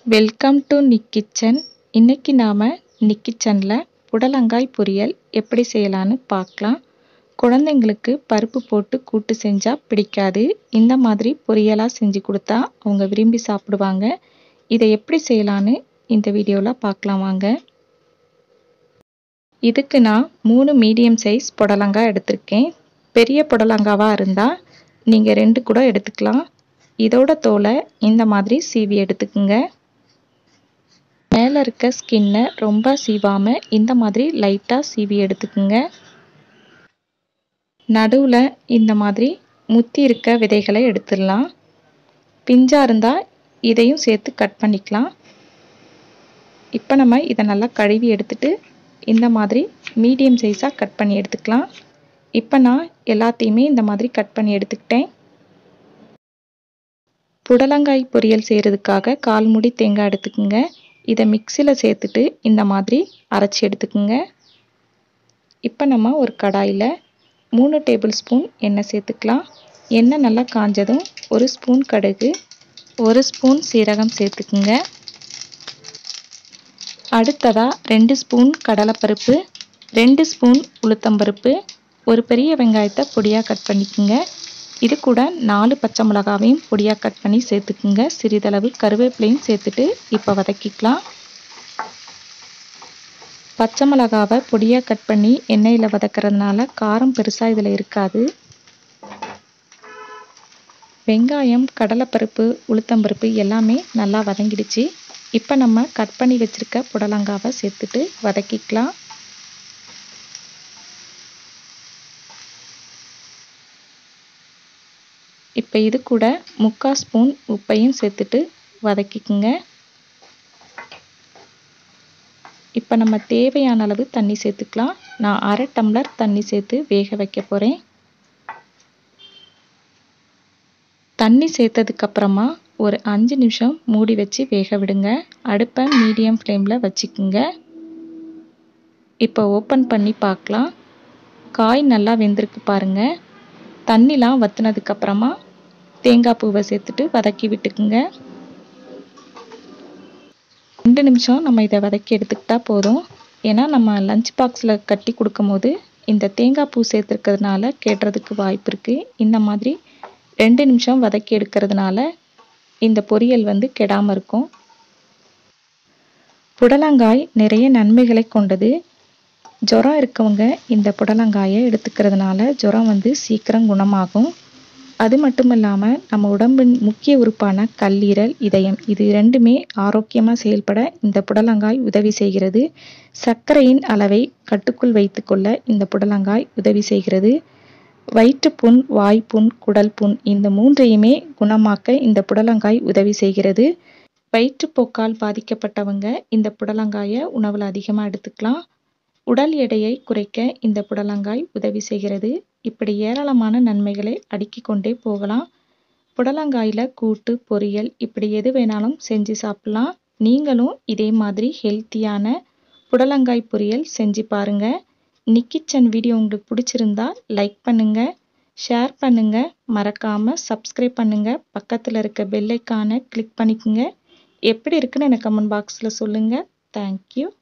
welcome to Nick kitchen இன்னைக்கு நாம் நிக் கிச்சனில் புடலங்காய் பொரியல் எப்படி செய்யலான்னு பார்க்கலாம் குழந்தைங்களுக்கு பருப்பு போட்டு கூட்டு செஞ்சால் பிடிக்காது இந்த மாதிரி பொரியலாக செஞ்சு கொடுத்தா அவங்க விரும்பி சாப்பிடுவாங்க இதை எப்படி செய்யலான்னு இந்த வீடியோவில் பார்க்கலாம் வாங்க இதுக்கு நான் மூணு மீடியம் சைஸ் புடலங்காய் எடுத்திருக்கேன் பெரிய புடலங்காவாக இருந்தால் நீங்கள் ரெண்டு கூட எடுத்துக்கலாம் இதோட தோலை இந்த மாதிரி சீவி எடுத்துக்குங்க மேலே இருக்க ஸ்கின்னை ரொம்ப சீவாமல் இந்த மாதிரி லைட்டாக சீவி எடுத்துக்குங்க நடுவில் இந்த மாதிரி முத்தி இருக்க விதைகளை எடுத்துடலாம் பிஞ்சாக இருந்தால் இதையும் சேர்த்து கட் பண்ணிக்கலாம் இப்போ நம்ம இதை நல்லா கழுவி எடுத்துட்டு இந்த மாதிரி மீடியம் சைஸாக கட் பண்ணி எடுத்துக்கலாம் இப்போ நான் எல்லாத்தையுமே இந்த மாதிரி கட் பண்ணி எடுத்துக்கிட்டேன் புடலங்காய் பொரியல் செய்கிறதுக்காக கால் முடி தேங்காய் எடுத்துக்குங்க இதை மிக்சியில் சேர்த்துட்டு இந்த மாதிரி அரைச்சி எடுத்துக்குங்க இப்போ நம்ம ஒரு கடாயில் மூணு டேபிள் ஸ்பூன் எண்ணெய் சேர்த்துக்கலாம் எண்ணெய் நல்லா காஞ்சதும் ஒரு ஸ்பூன் கடுகு ஒரு ஸ்பூன் சீரகம் சேர்த்துக்குங்க அடுத்ததாக ரெண்டு ஸ்பூன் கடலைப்பருப்பு ரெண்டு ஸ்பூன் உளுத்தம்பருப்பு ஒரு பெரிய வெங்காயத்தை பொடியாக கட் பண்ணிக்கோங்க இது கூட நாலு பச்சை மிளகாவையும் பொடியாக கட் பண்ணி சேர்த்துக்குங்க சிறிதளவு கருவேப்பிலையும் சேர்த்துட்டு இப்போ வதக்கிக்கலாம் பச்சை மிளகாவை பொடியாக கட் பண்ணி எண்ணெயில் வதக்கிறதுனால காரம் பெருசாக இதில் இருக்காது வெங்காயம் கடலைப்பருப்பு உளுத்தம்பருப்பு எல்லாமே நல்லா வதங்கிடுச்சு இப்போ நம்ம கட் பண்ணி வச்சுருக்க புடலங்காவை சேர்த்துட்டு வதக்கிக்கலாம் இப்போ இது கூட முக்கால் ஸ்பூன் உப்பையும் சேர்த்துட்டு வதக்கிக்குங்க இப்போ நம்ம தேவையான அளவு தண்ணி சேர்த்துக்கலாம் நான் அரை டம்ளர் தண்ணி சேர்த்து வேக வைக்க போகிறேன் தண்ணி சேர்த்ததுக்கப்புறமா ஒரு அஞ்சு நிமிஷம் மூடி வச்சு வேக விடுங்க அடுப்பை மீடியம் ஃப்ளேமில் வச்சுக்குங்க இப்போ ஓப்பன் பண்ணி பார்க்கலாம் காய் நல்லா வெந்திருக்கு பாருங்கள் தண்ணிலாம் வற்றுனதுக்கப்புறமா தேங்காய் பூவை சேர்த்துட்டு வதக்கி விட்டுக்குங்க ரெண்டு நிமிஷம் நம்ம இதை வதக்கி எடுத்துக்கிட்டா போதும் ஏன்னா நம்ம லஞ்ச் பாக்ஸில் கட்டி கொடுக்கும் போது இந்த தேங்காய் பூ சேர்த்துருக்கிறதுனால கெடுறதுக்கு வாய்ப்பு இருக்குது இந்த மாதிரி ரெண்டு நிமிஷம் வதக்கி எடுக்கிறதுனால இந்த பொரியல் வந்து கெடாமல் இருக்கும் புடலங்காய் நிறைய நன்மைகளை கொண்டது ஜுரம் இருக்கவங்க இந்த புடலங்காயை எடுத்துக்கிறதுனால ஜுரம் வந்து சீக்கிரம் குணமாகும் அது மட்டும் இல்லாமல் நம்ம உடம்பின் முக்கிய உறுப்பான கல்லீரல் இதயம் இது ரெண்டுமே ஆரோக்கியமாக செயல்பட இந்த புடலங்காய் உதவி செய்கிறது சர்க்கரையின் அளவை கட்டுக்குள் வைத்துக்கொள்ள இந்த புடலங்காய் உதவி செய்கிறது வயிற்றுப்புண் வாய்ப்புண் குடல் புண் இந்த மூன்றையுமே குணமாக்க இந்த புடலங்காய் உதவி செய்கிறது வயிற்றுப்போக்கால் பாதிக்கப்பட்டவங்க இந்த புடலங்காயை உணவில் அதிகமாக எடுத்துக்கலாம் உடல் எடையை குறைக்க இந்த புடலங்காய் உதவி செய்கிறது இப்படி ஏராளமான நன்மைகளை அடுக்கிக் கொண்டே போகலாம் புடலங்காயில் கூட்டு பொரியல் இப்படி எது வேணாலும் செஞ்சு சாப்பிட்லாம் நீங்களும் இதே மாதிரி ஹெல்த்தியான புடலங்காய் பொரியல் செஞ்சு பாருங்கள் நிக்கிச்சன் வீடியோ உங்களுக்கு பிடிச்சிருந்தா லைக் பண்ணுங்கள் ஷேர் பண்ணுங்கள் மறக்காமல் சப்ஸ்கிரைப் பண்ணுங்கள் பக்கத்தில் இருக்க பெல்லைக்கானை கிளிக் பண்ணிக்கோங்க எப்படி இருக்குன்னு எனக்கு கமெண்ட் பாக்ஸில் சொல்லுங்கள் தேங்க்யூ